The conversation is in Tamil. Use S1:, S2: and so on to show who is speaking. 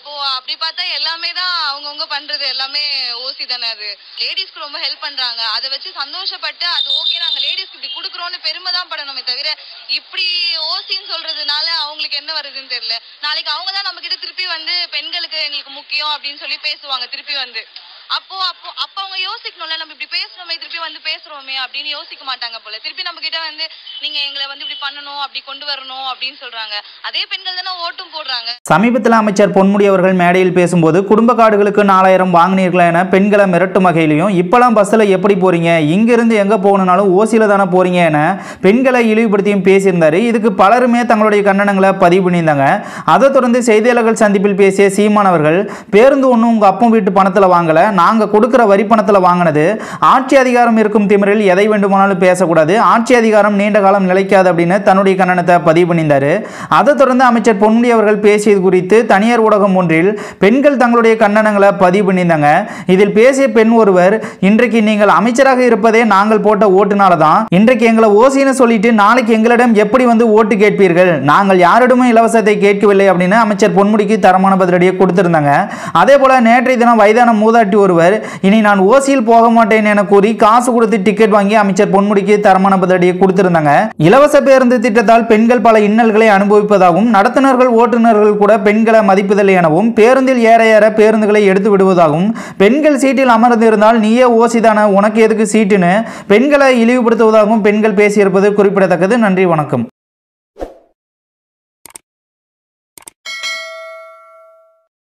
S1: அப்போ அப்படி பார்த்தா எல்லாமே தான் அவங்கவுங்க பண்றது எல்லாமே ஓசி தானே அது லேடிஸ்க்கு ரொம்ப ஹெல்ப் பண்றாங்க அதை வச்சு சந்தோஷப்பட்டு அது ஓகே நாங்க லேடிஸ்க்கு இப்படி கொடுக்குறோம்னு பெருமை தான் படணுமே தவிர இப்படி ஓசின்னு சொல்றதுனால அவங்களுக்கு என்ன வருதுன்னு தெரியல நாளைக்கு அவங்க தான் நம்ம கிட்ட திருப்பி வந்து பெண்களுக்கு எங்களுக்கு முக்கியம் அப்படின்னு சொல்லி பேசுவாங்க திருப்பி வந்து அப்போ அப்போ அப்ப அவங்க யோசிக்கணும்ல நம்ம இப்படி பேசுறோமே திருப்பி வந்து பேசுறோமே அப்படின்னு யோசிக்க மாட்டாங்க போல திருப்பி நம்ம கிட்ட வந்து நீங்க எங்களை வந்து இப்படி பண்ணணும் அப்படி கொண்டு வரணும் அப்படின்னு சொல்றாங்க அதே பெண்கள் தானே ஓட்டும் போடுறாங்க
S2: சமீபத்தில் அமைச்சர் பொன்முடி அவர்கள் மேடையில் பேசும்போது குடும்ப கார்டுகளுக்கு நாலாயிரம் வாங்கினீர்களா என பெண்களை மிரட்டும் வகையிலையும் இப்போலாம் பஸ்ஸில் எப்படி போறீங்க இங்கிருந்து எங்கே போகணுனாலும் ஓசியில் தானே போறீங்க என பெண்களை இழிவுபடுத்தியும் பேசியிருந்தார் இதுக்கு பலருமே தங்களுடைய கண்டனங்களை பதிவு பண்ணியிருந்தாங்க அதை தொடர்ந்து செய்தியாளர்கள் சந்திப்பில் பேசிய சீமான் அவர்கள் பேருந்து ஒன்றும் உங்கள் அப்பம் வீட்டு பணத்தில் வாங்கலை நாங்கள் கொடுக்குற வரி பணத்தில் வாங்கினது ஆட்சி அதிகாரம் இருக்கும் திமிரில் எதை வேண்டுமானாலும் பேசக்கூடாது ஆட்சி அதிகாரம் நீண்ட காலம் நிலைக்காது அப்படின்னு தன்னுடைய கண்டனத்தை பதிவு பண்ணியிருந்தார் அதை தொடர்ந்து அமைச்சர் பொன்முடி அவர்கள் பேசியது குறித்து தனியார் ஊடகம் ஒன்றில் பெண்கள் தங்களுடைய கண்டனங்களை பதிவு பண்ணியிருந்தாங்க இதில் பேசிய பெண் ஒருவர் இன்றைக்கு நீங்கள் அமைச்சராக இருப்பதே நாங்கள் போட்ட ஓட்டுனால தான் இன்றைக்கு எங்களை ஓசின்னு சொல்லிட்டு நாளைக்கு எங்களிடம் எப்படி வந்து ஓட்டு கேட்பீர்கள் நாங்கள் யாரிடமும் இலவசத்தை கேட்கவில்லை அப்படின்னு அமைச்சர் பொன்முடிக்கு தரமான பதிலடியை கொடுத்திருந்தாங்க அதே போல நேற்றைய தினம் வயதான மூதாட்டி ஒருவர் இனி நான் ஓசியில் போக மாட்டேன் என கூறி காசு கொடுத்து டிக்கெட் வாங்கி அமைச்சர் பொன்முடிக்கு தரமான பதிலடியை கொடுத்திருந்தாங்க இலவச பேருந்து திட்டத்தால் பெண்கள் பல இன்னல்களை அனுபவிப்பதாகவும் நடத்துனர்கள் ஓட்டுநர்கள் கூட பெண்களை மதிப்பதில்லை எனவும் பேருந்தில் ஏற ஏற பேருந்துகளை எடுத்து விடுவதாகவும் பெண்கள் சீட்டில் அமர்ந்திருந்தால் நீயே ஓசிதான உனக்கு எதுக்கு சீட்டுன்னு பெண்களை இழிவுபடுத்துவதாகவும் பெண்கள் பேசியிருப்பது குறிப்பிடத்தக்கது நன்றி வணக்கம்